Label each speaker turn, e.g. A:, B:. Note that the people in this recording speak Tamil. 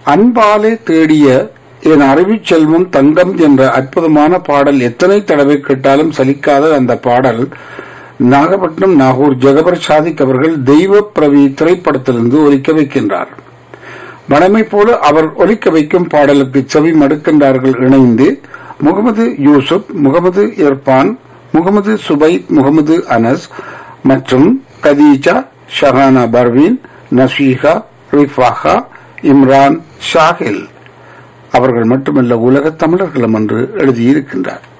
A: அன்பாலே தேடிய என் அறிவுச் செல்வம் தங்கம் என்ற அற்புதமான பாடல் எத்தனை தடவை கேட்டாலும் சலிக்காத அந்த பாடல் நாகப்பட்டினம் நாகூர் ஜெகபர் சாதிக் அவர்கள் தெய்வ பிரவி திரைப்படத்திலிருந்து ஒலிக்க வைக்கின்றார் வடமை போல அவர் ஒலிக்க வைக்கும் பாடலுக்கு செவி மடுக்கின்றார்கள் இணைந்து முகமது யூசுப் முகமது இர்பான் முகமது சுபைத் முகமது அனஸ் மற்றும் கதீஜா ஷஹானா பர்வீன் நசீஹா ரிஃபாஹா இம்ரான் ஷாஹில் அவர்கள் மட்டுமல்ல உலகத் தமிழர்களும் என்று எழுதியிருக்கின்றார்